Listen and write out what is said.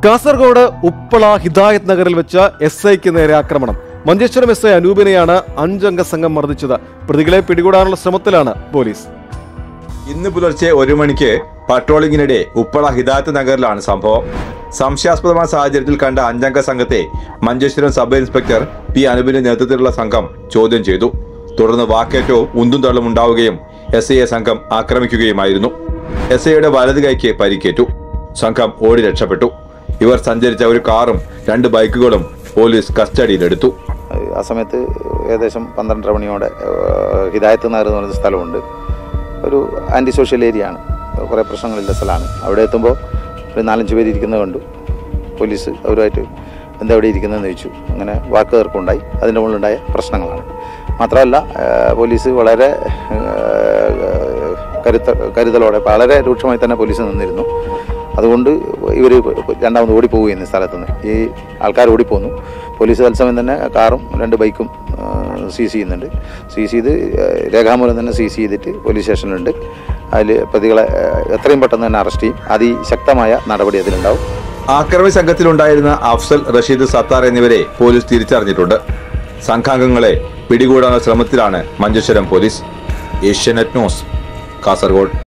കാസർഗോഡ് ഉപ്പള ഹിദായത് നഗറിൽ വെച്ച് എസ് ഐക്ക് നേരെ ആക്രമണം മഞ്ചേശ്വരം എസ് ഐ അനൂപിനെയാണ് അഞ്ചംഗ സംഘം മർദ്ദിച്ചത് പ്രതികളെ പിടികൂടാനുള്ള ശ്രമത്തിലാണ് പോലീസ് ഇന്ന് പുലർച്ചെ ഒരു മണിക്ക് പട്രോളിംഗിനിടെ ഉപ്പള ഹിദായത്ത് നഗറിലാണ് സംഭവം സംശയാസ്പദമായ സാഹചര്യത്തിൽ കണ്ട അഞ്ചംഗ സംഘത്തെ മഞ്ചേശ്വരം സബ് ഇൻസ്പെക്ടർ പി അനുപിന്റെ നേതൃത്വത്തിലുള്ള സംഘം ചോദ്യം ചെയ്തു തുടർന്ന് വാക്കേറ്റവും ഉന്തും തള്ളും ഉണ്ടാവുകയും എസ് ഐയെ സംഘം ആക്രമിക്കുകയുമായിരുന്നു എസ് ഐയുടെ വലത് കൈക്ക് പരിക്കേറ്റു സംഘം ഓടി രക്ഷപ്പെട്ടു ഇവർ സഞ്ചരിച്ച ഒരു കാറും രണ്ട് ബൈക്കുകളും പോലീസ് കസ്റ്റഡിയിലെടുത്തു ആ സമയത്ത് ഏകദേശം പന്ത്രണ്ടര മണിയോടെ ഏഹ്, ഹിദായത്ത് നഗർ എന്ന് പറയുന്ന സ്ഥലമുണ്ട് ഒരു ആൻറ്റി സോഷ്യൽ ഏരിയ ആണ് കുറേ പ്രശ്നങ്ങളുള്ള സ്ഥലമാണ് അവിടെ എത്തുമ്പോൾ ഒരു നാലഞ്ച് പേര് ഇരിക്കുന്നത് കണ്ടു പോലീസ് അവരുമായിട്ട് എന്താ അവിടെ ഇരിക്കുന്നതെന്ന് ചോദിച്ചു അങ്ങനെ വാക്ക് തീർപ്പുണ്ടായി അതിൻ്റെ മുകളിലുണ്ടായ പ്രശ്നങ്ങളാണ് മാത്രമല്ല ഏഹ്, പോലീസ് വളരെ ഏഹ്, കരുത്ത കരുതലോടെ വളരെ രൂക്ഷമായി തന്നെ പോലീസ് നിന്നിരുന്നു അതുകൊണ്ട് ഇവർ രണ്ടാമത് ഓടിപ്പോവുകയാണ് ഈ സ്ഥലത്തുനിന്ന് ഈ ആൾക്കാർ ഓടിപ്പോന്നു പോലീസ് തത്സമയം തന്നെ കാറും രണ്ട് ബൈക്കും സീസ് ചെയ്യുന്നുണ്ട് സീസ് ചെയ്ത് ഏഹ്, രേഖാമൂലം തന്നെ സീസ് ചെയ്തിട്ട് പോലീസ് സ്റ്റേഷനിലുണ്ട് അതിൽ പ്രതികളെ ഏഹ്, എത്രയും പെട്ടെന്ന് തന്നെ അറസ്റ്റ് ചെയ്യും അതിശക്തമായ നടപടി അതിലുണ്ടാവും ആക്രമി സംഘത്തിലുണ്ടായിരുന്ന അഫ്സൽ റഷീദ് സത്താർ എന്നിവരെ പോലീസ് തിരിച്ചറിഞ്ഞിട്ടുണ്ട് സംഘാംഗങ്ങളെ പിടികൂടാനുള്ള ശ്രമത്തിലാണ് മഞ്ചേശ്വരം പോലീസ് ഏഷ്യാനെറ്റ് ന്യൂസ് കാസർഗോഡ്